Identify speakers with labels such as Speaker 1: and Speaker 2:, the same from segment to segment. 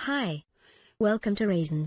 Speaker 1: Hi. Welcome to Raisins.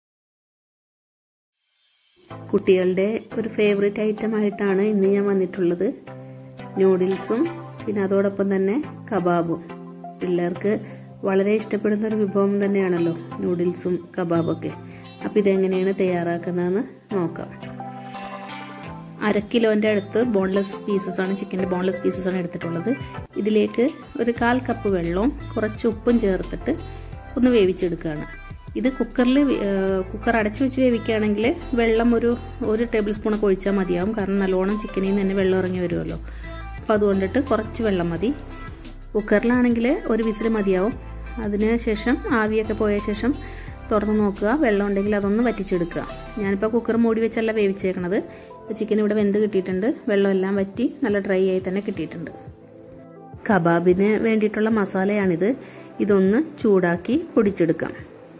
Speaker 2: കുട്ടികളുടെ ഒരു favourite item ആയിട്ടാണ് ഇന്ന് ഞാൻ വന്നിട്ടുള്ളത് നൂഡിൽസും പിന്നെ അതോടൊപ്പം തന്നെ കബാബും പിള്ളേർക്ക് വളരെ ഇഷ്ടപ്പെടുന്ന ഒരു വിഭവം തന്നെയാണല്ലോ നൂഡിൽസും കബാബൊക്കെ അപ്പോൾ ഇതെങ്ങനെയാണ് തയ്യാറാക്കുന്നതെന്ന് നോക്കാം അര കിലോൻ്റെ അടുത്ത് ബോൺലെസ് പീസസ് ആണ് ചിക്കൻ്റെ ബോൺലെസ് പീസസ് ആണ് എടുത്തിട്ടുള്ളത് ഇതിലേക്ക് ഒരു കാൽ കപ്പ് വെള്ളവും കുറച്ച് ഉപ്പും ചേർത്തിട്ട് ഒന്ന് വേവിച്ചെടുക്കുകയാണ് ഇത് കുക്കറിൽ കുക്കർ അടച്ചു വെച്ച് വേവിക്കുകയാണെങ്കിൽ വെള്ളം ഒരു ഒരു ടേബിൾ സ്പൂണൊക്കെ ഒഴിച്ചാൽ മതിയാവും കാരണം നല്ലോണം ചിക്കനിൽ നിന്ന് തന്നെ വെള്ളം ഇറങ്ങി വരുമല്ലോ അപ്പോൾ അതുകൊണ്ടിട്ട് കുറച്ച് വെള്ളം മതി കുക്കറിലാണെങ്കിൽ ഒരു വിസിൽ മതിയാവും അതിന് ശേഷം ആവിയൊക്കെ പോയ ശേഷം തുറന്ന് നോക്കുക വെള്ളം ഉണ്ടെങ്കിൽ അതൊന്ന് വറ്റിച്ചെടുക്കുക ഞാനിപ്പോൾ കുക്കർ മൂടി വെച്ചല്ല വേവിച്ചേക്കണത് ചിക്കൻ ഇവിടെ വെന്ത് കിട്ടിയിട്ടുണ്ട് വെള്ളമെല്ലാം വറ്റി നല്ല ഡ്രൈ ആയി തന്നെ കിട്ടിയിട്ടുണ്ട് കബാബിന് വേണ്ടിയിട്ടുള്ള മസാലയാണിത് ഇതൊന്ന് ചൂടാക്കി പൊടിച്ചെടുക്കാം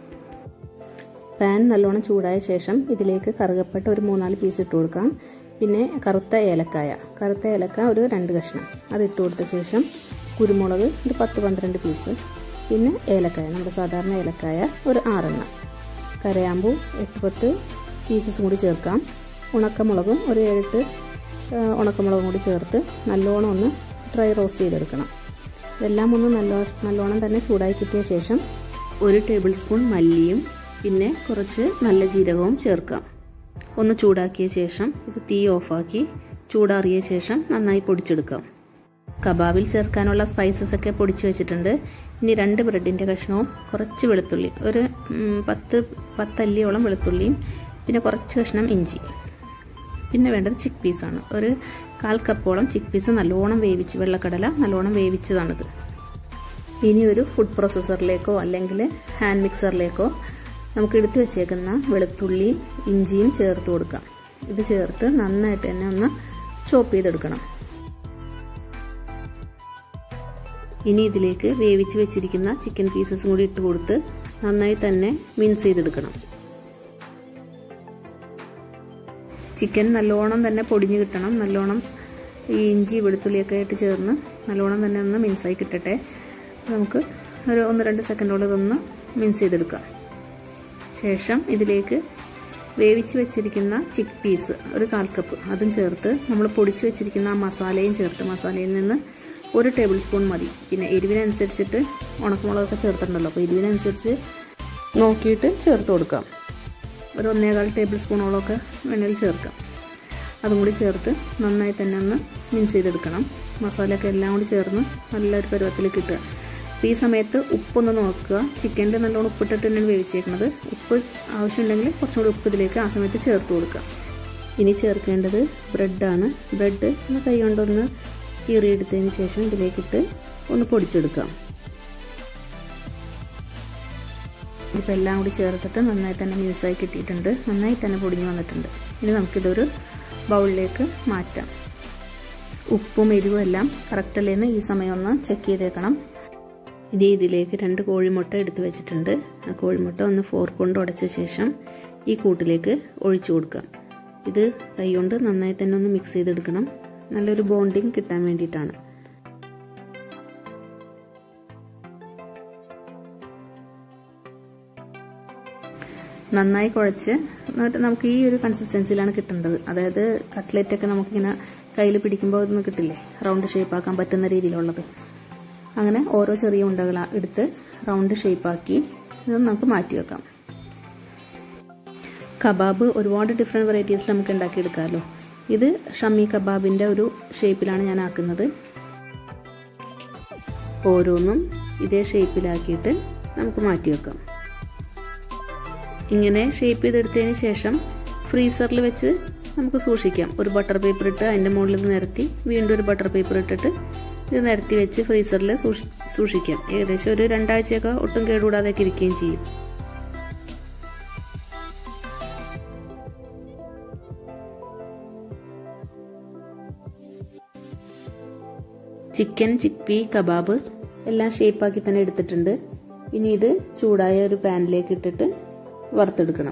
Speaker 2: പാൻ നല്ലോണം ചൂടായ ശേഷം ഇതിലേക്ക് കറുകപ്പെട്ട ഒരു മൂന്നാല് പീസ് ഇട്ട് കൊടുക്കാം പിന്നെ കറുത്ത ഏലക്കായ കറുത്ത ഏലക്ക ഒരു രണ്ട് കഷ്ണം അത് ഇട്ട് കൊടുത്ത ശേഷം കുരുമുളക് ഒരു പത്ത് പന്ത്രണ്ട് പീസ് പിന്നെ ഏലക്കായ നമ്മുടെ സാധാരണ ഏലക്കായ ഒരു ആറെണ്ണം കരയാമ്പൂ എട്ട് പത്ത് പീസസും കൂടി ചേർക്കാം ഉണക്കമുളകും ഒരു ഏഴെട്ട് ഉണക്കമുളകും കൂടി ചേർത്ത് നല്ലോണം ഒന്ന് ഡ്രൈ റോസ്റ്റ് ചെയ്തെടുക്കണം ഇതെല്ലാം ഒന്ന് നല്ല നല്ലോണം തന്നെ ചൂടായി കിട്ടിയ ശേഷം ഒരു ടേബിൾ സ്പൂൺ മല്ലിയും പിന്നെ കുറച്ച് നല്ല ജീരകവും ചേർക്കാം ഒന്ന് ചൂടാക്കിയ ശേഷം ഇത് തീ ഓഫാക്കി ചൂടാറിയ ശേഷം നന്നായി പൊടിച്ചെടുക്കാം കബാബിൽ ചേർക്കാനുള്ള സ്പൈസസ് ഒക്കെ പൊടിച്ചു വെച്ചിട്ടുണ്ട് ഇനി രണ്ട് ബ്രെഡിൻ്റെ കഷ്ണവും കുറച്ച് വെളുത്തുള്ളി ഒരു പത്ത് പത്തല്ലിയോളം വെളുത്തുള്ളിയും പിന്നെ കുറച്ച് കഷ്ണം ഇഞ്ചി പിന്നെ വേണ്ടത് ചിക്ക് പീസാണ് ഒരു കാൽ കപ്പോളം ചിക്ക് പീസ് നല്ലോണം വേവിച്ച് വെള്ളക്കടല നല്ലോണം വേവിച്ചതാണിത് ഇനി ഒരു ഫുഡ് പ്രോസസ്സറിലേക്കോ അല്ലെങ്കിൽ ഹാൻഡ് മിക്സറിലേക്കോ നമുക്ക് എടുത്തു വെച്ചേക്കുന്ന വെളുത്തുള്ളിയും ഇഞ്ചിയും ചേർത്ത് കൊടുക്കാം ഇത് ചേർത്ത് നന്നായിട്ട് തന്നെ ഒന്ന് ചോപ്പ് ചെയ്തെടുക്കണം ഇനി ഇതിലേക്ക് വേവിച്ച് വെച്ചിരിക്കുന്ന ചിക്കൻ പീസസും കൂടി ഇട്ട് കൊടുത്ത് നന്നായി തന്നെ മിൻസ് ചെയ്തെടുക്കണം ചിക്കൻ നല്ലോണം തന്നെ പൊടിഞ്ഞ് കിട്ടണം നല്ലോണം ഈ ഇഞ്ചി വെളുത്തുള്ളിയൊക്കെ ആയിട്ട് ചേർന്ന് നല്ലോണം തന്നെ ഒന്ന് മിൻസായി കിട്ടട്ടെ നമുക്ക് ഒരു ഒന്ന് രണ്ട് സെക്കൻഡോളം ഇതൊന്ന് മിൻസ് ചെയ്തെടുക്കാം ശേഷം ഇതിലേക്ക് വേവിച്ച് വെച്ചിരിക്കുന്ന ചിക്ക് പീസ് ഒരു കാൽ കപ്പ് അതും ചേർത്ത് നമ്മൾ പൊടിച്ച് വെച്ചിരിക്കുന്ന ആ മസാലയും ചേർത്ത് മസാലയിൽ നിന്ന് ഒരു ടേബിൾ സ്പൂൺ മതി പിന്നെ എരിവിനനുസരിച്ചിട്ട് ഉണക്കമുളകൊക്കെ ചേർത്തിട്ടുണ്ടല്ലോ അപ്പോൾ എരിവിനനുസരിച്ച് നോക്കിയിട്ട് ചേർത്ത് കൊടുക്കാം ഒരു ഒന്നേകാൽ ടേബിൾ സ്പൂണോളമൊക്കെ വെണ്ണയിൽ ചേർക്കാം അതും കൂടി ചേർത്ത് നന്നായി തന്നെ ഒന്ന് മിൻസ് ചെയ്തെടുക്കണം മസാലയൊക്കെ എല്ലാം കൂടി ചേർന്ന് നല്ലൊരു പരുവത്തിൽ കിട്ടുക ഈ സമയത്ത് ഉപ്പൊന്ന് നോക്കുക ചിക്കനിൽ നല്ലോണം ഉപ്പിട്ടിട്ട് തന്നെയാണ് വേവിച്ചേക്കുന്നത് ഉപ്പ് ആവശ്യമുണ്ടെങ്കിൽ കുറച്ചും കൂടി ഉപ്പ് ഇതിലേക്ക് ആ സമയത്ത് ചേർത്ത് കൊടുക്കുക ഇനി ചേർക്കേണ്ടത് ബ്രെഡാണ് ബ്രെഡ് ഒന്ന് കൈ കൊണ്ടൊന്ന് കീറിയെടുത്തതിന് ശേഷം ഇതിലേക്കിട്ട് ഒന്ന് പൊടിച്ചെടുക്കാം ഇപ്പോൾ എല്ലാം കൂടി ചേർത്തിട്ട് നന്നായി തന്നെ മിക്സായി കിട്ടിയിട്ടുണ്ട് നന്നായി തന്നെ പൊടിഞ്ഞു വന്നിട്ടുണ്ട് ഇനി നമുക്കിതൊരു ബൗളിലേക്ക് മാറ്റാം ഉപ്പും എരിവും എല്ലാം കറക്റ്റല്ലേന്ന് ഈ സമയം ഒന്ന് ചെക്ക് ചെയ്തേക്കണം ഇനി ഇതിലേക്ക് രണ്ട് കോഴിമുട്ട എടുത്ത് വെച്ചിട്ടുണ്ട് ആ കോഴിമുട്ട ഒന്ന് ഫോർക്ക് കൊണ്ട് ഉടച്ച ശേഷം ഈ കൂട്ടിലേക്ക് ഒഴിച്ചു കൊടുക്കാം ഇത് കൈകൊണ്ട് നന്നായി തന്നെ ഒന്ന് മിക്സ് ചെയ്തെടുക്കണം നല്ലൊരു ബോണ്ടിങ് കിട്ടാൻ വേണ്ടിയിട്ടാണ് നന്നായി കുഴച്ച് എന്നിട്ട് നമുക്ക് ഈ ഒരു കൺസിസ്റ്റൻസിയിലാണ് കിട്ടേണ്ടത് അതായത് കട്ട്ലറ്റ് ഒക്കെ നമുക്കിങ്ങനെ കയ്യിൽ പിടിക്കുമ്പോൾ ഒന്നും കിട്ടില്ലേ റൗണ്ട് ഷേപ്പ് ആക്കാൻ പറ്റുന്ന രീതിയിലുള്ളത് അങ്ങനെ ഓരോ ചെറിയ ഉണ്ടകൾ എടുത്ത് റൗണ്ട് ഷേപ്പാക്കി ഇത് നമുക്ക് മാറ്റി വെക്കാം കബാബ് ഒരുപാട് ഡിഫറെൻറ്റ് വെറൈറ്റീസിൽ നമുക്ക് ഉണ്ടാക്കിയെടുക്കാമല്ലോ ഇത് ഷമ്മി കബാബിൻ്റെ ഒരു ഷേപ്പിലാണ് ഞാൻ ആക്കുന്നത് ഓരോന്നും ഇതേ ഷേപ്പിലാക്കിയിട്ട് നമുക്ക് മാറ്റി വെക്കാം ഇങ്ങനെ ഷേപ്പ് ചെയ്തെടുത്തതിന് ശേഷം ഫ്രീസറിൽ വെച്ച് നമുക്ക് സൂക്ഷിക്കാം ഒരു ബട്ടർ പേപ്പർ ഇട്ട് അതിൻ്റെ മുകളിൽ നിന്ന് നിരത്തി വീണ്ടും ഒരു ബട്ടർ പേപ്പർ ഇട്ടിട്ട് ഇത് നിരത്തി വെച്ച് ഫ്രീസറിൽ സൂക്ഷിക്കാം ഏകദേശം ഒരു രണ്ടാഴ്ചയൊക്കെ ഒട്ടും കേടുകൂടാതെയൊക്കെ ഇരിക്കുകയും ചെയ്യും ചിക്കൻ ചിപ്പി കബാബ് എല്ലാം ഷേപ്പാക്കി തന്നെ എടുത്തിട്ടുണ്ട് ഇനി ഇത് ചൂടായ ഒരു പാനിലേക്ക് ഇട്ടിട്ട് വറുത്തെടുക്കണം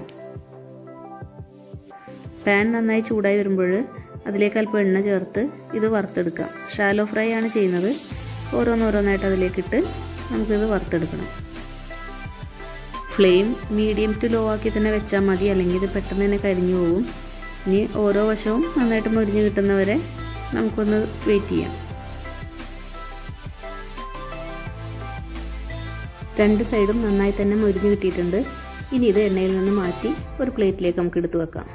Speaker 2: പാൻ നന്നായി ചൂടായി വരുമ്പോൾ അതിലേക്ക് അല്പം എണ്ണ ചേർത്ത് ഇത് വറുത്തെടുക്കാം ഷാലോ ഫ്രൈ ആണ് ചെയ്യുന്നത് ഓരോന്നോരോന്നായിട്ട് അതിലേക്കിട്ട് നമുക്കിത് വറുത്തെടുക്കണം ഫ്ലെയിം മീഡിയം ടു ലോ ആക്കി തന്നെ വെച്ചാൽ മതി അല്ലെങ്കിൽ ഇത് പെട്ടെന്ന് തന്നെ കരിഞ്ഞു പോകും ഇനി ഓരോ വശവും നന്നായിട്ട് മുരിഞ്ഞ് കിട്ടുന്നവരെ നമുക്കൊന്ന് വെയിറ്റ് ചെയ്യാം രണ്ട് സൈഡും നന്നായി തന്നെ മുരിഞ്ഞ് കിട്ടിയിട്ടുണ്ട് ഇനി ഇത് എണ്ണയിൽ നിന്ന് മാറ്റി ഒരു പ്ലേറ്റിലേക്ക് നമുക്ക് എടുത്തു വെക്കാം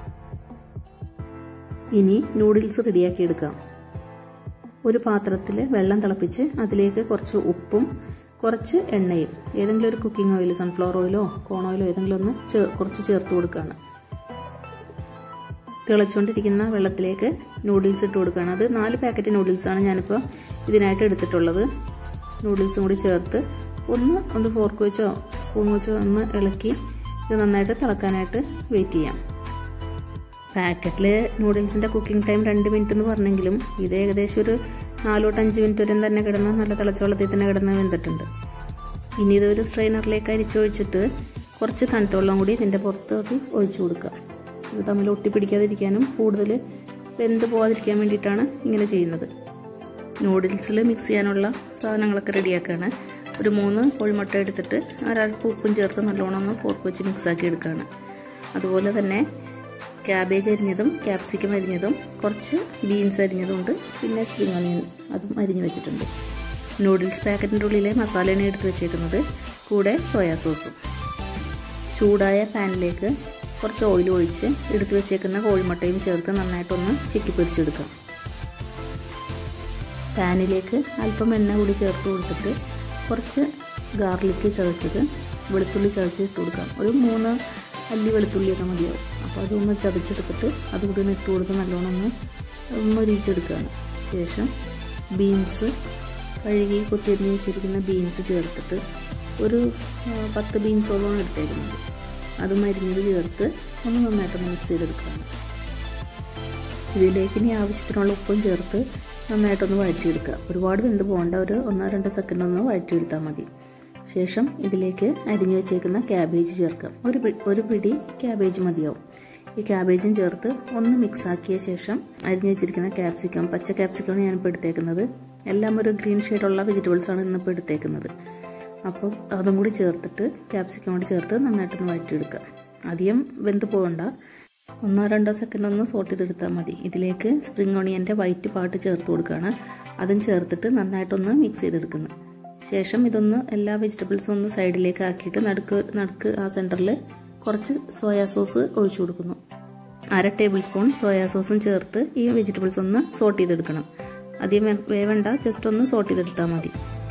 Speaker 2: ഇനി നൂഡിൽസ് റെഡിയാക്കി എടുക്കാം ഒരു പാത്രത്തിൽ വെള്ളം തിളപ്പിച്ച് അതിലേക്ക് കുറച്ച് ഉപ്പും കുറച്ച് എണ്ണയും ഏതെങ്കിലും ഒരു കുക്കിംഗ് ഓയിൽ സൺഫ്ലവർ ഓയിലോ കോൺ ഓയിലോ ഏതെങ്കിലും ഒന്ന് കുറച്ച് ചേർത്ത് കൊടുക്കുകയാണ് തിളച്ചുകൊണ്ടിരിക്കുന്ന വെള്ളത്തിലേക്ക് നൂഡിൽസ് ഇട്ട് കൊടുക്കുകയാണ് അത് നാല് പാക്കറ്റ് നൂഡിൽസാണ് ഞാനിപ്പോൾ ഇതിനായിട്ട് എടുത്തിട്ടുള്ളത് നൂഡിൽസും കൂടി ചേർത്ത് ഒന്ന് ഒന്ന് ഫോർക്ക് വെച്ചോ സ്പൂൺ വെച്ചോ ഒന്ന് ഇളക്കി ഇത് നന്നായിട്ട് തിളക്കാനായിട്ട് വെയിറ്റ് ചെയ്യാം പാക്കറ്റിൽ നൂഡിൽസിൻ്റെ കുക്കിംഗ് ടൈം രണ്ട് മിനിറ്റ് എന്ന് പറഞ്ഞെങ്കിലും ഇത് ഏകദേശം ഒരു നാല് തൊട്ട് അഞ്ച് മിനിറ്റ് വരെ തന്നെ കിടന്ന് നല്ല തിളച്ച വെള്ളത്തിൽ തന്നെ കിടന്ന് വെന്തിട്ടുണ്ട് ഇനി ഇതൊരു സ്ട്രെയിനറിലേക്ക് അരിച്ചൊഴിച്ചിട്ട് കുറച്ച് തണുത്ത വെള്ളം കൂടി ഇതിൻ്റെ പുറത്തേക്ക് ഒഴിച്ചു കൊടുക്കുക ഇത് തമ്മിൽ ഒട്ടിപ്പിടിക്കാതിരിക്കാനും കൂടുതൽ വെന്ത് പോകാതിരിക്കാൻ വേണ്ടിയിട്ടാണ് ഇങ്ങനെ ചെയ്യുന്നത് നൂഡിൽസിൽ മിക്സ് ചെയ്യാനുള്ള സാധനങ്ങളൊക്കെ റെഡിയാക്കുകയാണ് ഒരു മൂന്ന് കോഴിമുട്ട എടുത്തിട്ട് ഒരാൾക്ക് ഉപ്പും ചേർത്ത് നല്ലോണം ഒന്ന് പോർക്ക് വെച്ച് മിക്സാക്കി എടുക്കുകയാണ് അതുപോലെ തന്നെ ക്യാബേജ് അരിഞ്ഞതും ക്യാപ്സിക്കം അരിഞ്ഞതും കുറച്ച് ബീൻസ് അരിഞ്ഞതും ഉണ്ട് പിന്നെ സ്പ്രിംഗ് ഓണിയൻ അതും അരിഞ്ഞു വെച്ചിട്ടുണ്ട് നൂഡിൽസ് പാക്കറ്റിൻ്റെ ഉള്ളിലെ മസാലയാണ് എടുത്ത് വെച്ചേക്കുന്നത് കൂടെ സോയാ സോസും ചൂടായ പാനിലേക്ക് കുറച്ച് ഓയിൽ ഒഴിച്ച് എടുത്തു വെച്ചേക്കുന്ന കോഴിമുട്ടയും ചേർത്ത് നന്നായിട്ടൊന്ന് ചിക്കി പൊരിച്ചെടുക്കാം പാനിലേക്ക് അല്പം എണ്ണ കൂടി ചേർത്ത് കൊടുത്തിട്ട് കുറച്ച് ഗാർലിക്ക് ചതച്ചത് വെളുത്തുള്ളി ചതച്ച് ഇട്ട് കൊടുക്കാം ഒരു മൂന്ന് അല്ലി വെളുത്തുള്ളിയൊക്കെ മതിയാവും അപ്പോൾ അതൊന്ന് ചതച്ചെടുത്തിട്ട് അതുകൂടി ഒന്ന് ഇട്ട് കൊടുത്ത് നല്ലോണം ഒന്ന് മൊരിച്ചെടുക്കുകയാണ് ശേഷം ബീൻസ് കഴുകി കൊത്തിയരിഞ്ഞ് വെച്ചിരിക്കുന്ന ബീൻസ് ചേർത്തിട്ട് ഒരു പത്ത് ബീൻസോളമാണ് എടുത്തേക്കുന്നത് അത് മരിഞ്ഞത് ചേർത്ത് ഒന്ന് നന്നായിട്ടൊന്ന് മിക്സ് ചെയ്തെടുക്കുകയാണ് ഇതിലേക്ക് ഇനി ആവശ്യത്തിനുള്ള ഉപ്പും ചേർത്ത് നന്നായിട്ടൊന്ന് വഴറ്റിയെടുക്കുക ഒരുപാട് വെന്ത് പോകേണ്ട ഒരു ഒന്നോ രണ്ടോ സെക്കൻഡ് ഒന്ന് വഴറ്റിയെടുത്താൽ മതി ശേഷം ഇതിലേക്ക് അരിഞ്ഞു വെച്ചേക്കുന്ന ക്യാബേജ് ചേർക്കാം ഒരു ഒരു പിടി ക്യാബേജ് മതിയാവും ഈ ക്യാബേജും ചേർത്ത് ഒന്ന് മിക്സ് ആക്കിയ ശേഷം അരിഞ്ഞു വെച്ചിരിക്കുന്ന ക്യാപ്സിക്കം പച്ച ക്യാപ്സിക്കമാണ് ഞാനിപ്പോൾ എടുത്തേക്കുന്നത് എല്ലാം ഒരു ഗ്രീൻ ഷെയ്ഡുള്ള വെജിറ്റബിൾസ് ആണ് ഇന്നിപ്പോൾ എടുത്തേക്കുന്നത് അപ്പം അതും കൂടി ചേർത്തിട്ട് ക്യാപ്സിക്കം കൂടി ചേർത്ത് നന്നായിട്ടൊന്ന് വഴറ്റിയെടുക്കുക അധികം വെന്ത് പോകണ്ട ഒന്നോ രണ്ടോ സെക്കൻഡ് ഒന്ന് സോട്ട് ചെയ്തെടുത്താൽ മതി ഇതിലേക്ക് സ്പ്രിംഗ് ഓണിയൻ്റെ വൈറ്റ് പാട്ട് ചേർത്ത് കൊടുക്കുകയാണ് അതും ചേർത്തിട്ട് നന്നായിട്ടൊന്ന് മിക്സ് ചെയ്തെടുക്കുന്നു ശേഷം ഇതൊന്ന് എല്ലാ വെജിറ്റബിൾസും ഒന്ന് സൈഡിലേക്ക് ആക്കിയിട്ട് നടുക്ക് നടുക്ക് ആ സെൻറ്ററിൽ കുറച്ച് സോയാ സോസ് ഒഴിച്ചു കൊടുക്കുന്നു അര ടേബിൾ സ്പൂൺ സോയാ സോസും ചേർത്ത് ഈ വെജിറ്റബിൾസ് ഒന്ന് സോട്ട് ചെയ്തെടുക്കണം അധികം വേവണ്ട ജസ്റ്റ് ഒന്ന് സോട്ട് ചെയ്തെടുത്താൽ മതി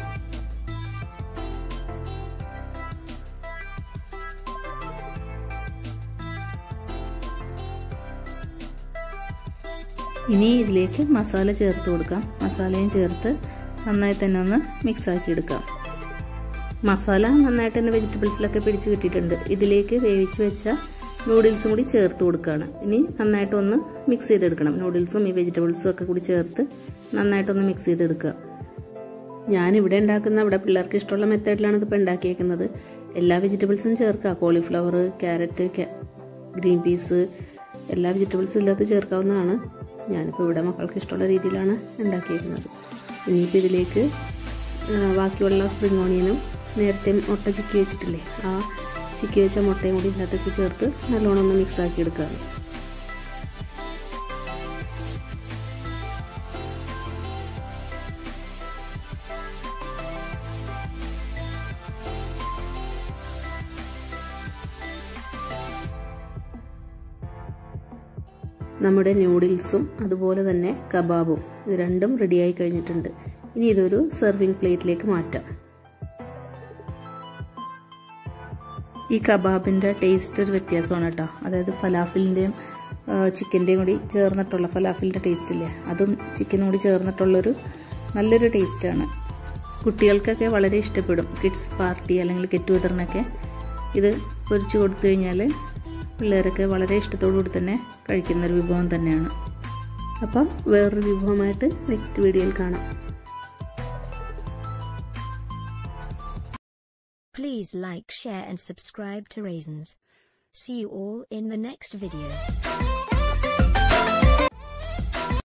Speaker 2: ഇനി ഇതിലേക്ക് മസാല ചേർത്ത് കൊടുക്കാം മസാലയും ചേർത്ത് നന്നായി തന്നെ ഒന്ന് മിക്സ് ആക്കി എടുക്കാം മസാല നന്നായിട്ട് തന്നെ വെജിറ്റബിൾസിലൊക്കെ പിടിച്ചു കിട്ടിയിട്ടുണ്ട് ഇതിലേക്ക് വേവിച്ച് വെച്ച നൂഡിൽസും കൂടി ചേർത്ത് കൊടുക്കുകയാണ് ഇനി നന്നായിട്ടൊന്ന് മിക്സ് ചെയ്തെടുക്കണം നൂഡിൽസും ഈ വെജിറ്റബിൾസും ഒക്കെ കൂടി ചേർത്ത് നന്നായിട്ടൊന്ന് മിക്സ് ചെയ്തെടുക്കുക ഞാനിവിടെ ഉണ്ടാക്കുന്ന ഇവിടെ പിള്ളേർക്ക് ഇഷ്ടമുള്ള മെത്തേഡിലാണ് ഇതിപ്പോൾ ഉണ്ടാക്കിയേക്കുന്നത് എല്ലാ വെജിറ്റബിൾസും ചേർക്കുക കോളിഫ്ലവർ ക്യാരറ്റ് ഗ്രീൻ പീസ് എല്ലാ വെജിറ്റബിൾസും ഇല്ലാത്ത ചേർക്കാവുന്നതാണ് ഞാനിപ്പോൾ ഇവിടെ മക്കൾക്ക് ഇഷ്ടമുള്ള രീതിയിലാണ് ഉണ്ടാക്കിയിരിക്കുന്നത് ഇനിയിപ്പോൾ ഇതിലേക്ക് ബാക്കിയുള്ള സ്പ്രിംഗ് ഓണിയനും നേരത്തെ മുട്ട ചിക്കി വെച്ചിട്ടില്ലേ ആ ചിക്കി വെച്ച മുട്ടയും കൂടി ഇതിനകത്തേക്ക് ചേർത്ത് നല്ലോണം ഒന്ന് മിക്സ് ആക്കി എടുക്കുക നമ്മുടെ ന്യൂഡിൽസും അതുപോലെ തന്നെ കബാബും ഇത് രണ്ടും റെഡിയായി കഴിഞ്ഞിട്ടുണ്ട് ഇനി ഇതൊരു സെർവിങ് പ്ലേറ്റിലേക്ക് മാറ്റാം ഈ കബാബിൻ്റെ ടേസ്റ്റ് ഒരു വ്യത്യാസമാണ് കേട്ടോ അതായത് ഫലാഫിലിൻ്റെയും ചിക്കൻ്റെയും കൂടി ചേർന്നിട്ടുള്ള ഫലാഫിലിൻ്റെ ടേസ്റ്റ് ഇല്ലേ അതും ചിക്കനും കൂടി ചേർന്നിട്ടുള്ളൊരു നല്ലൊരു ടേസ്റ്റാണ് കുട്ടികൾക്കൊക്കെ വളരെ ഇഷ്ടപ്പെടും കിഡ്സ് പാർട്ടി അല്ലെങ്കിൽ ഗെറ്റ് ടുഗദറിനൊക്കെ ഇത് പൊരിച്ചു കൊടുത്തു കഴിഞ്ഞാൽ പിള്ളേരൊക്കെ വളരെ ഇഷ്ടത്തോടു കൂടി തന്നെ കഴിക്കുന്ന ഒരു വിഭവം തന്നെയാണ് അപ്പം വേറൊരു വിഭവമായിട്ട് നെക്സ്റ്റ് വീഡിയോയിൽ കാണാം
Speaker 1: Please like, share and subscribe to Raisins. See you all in the next video.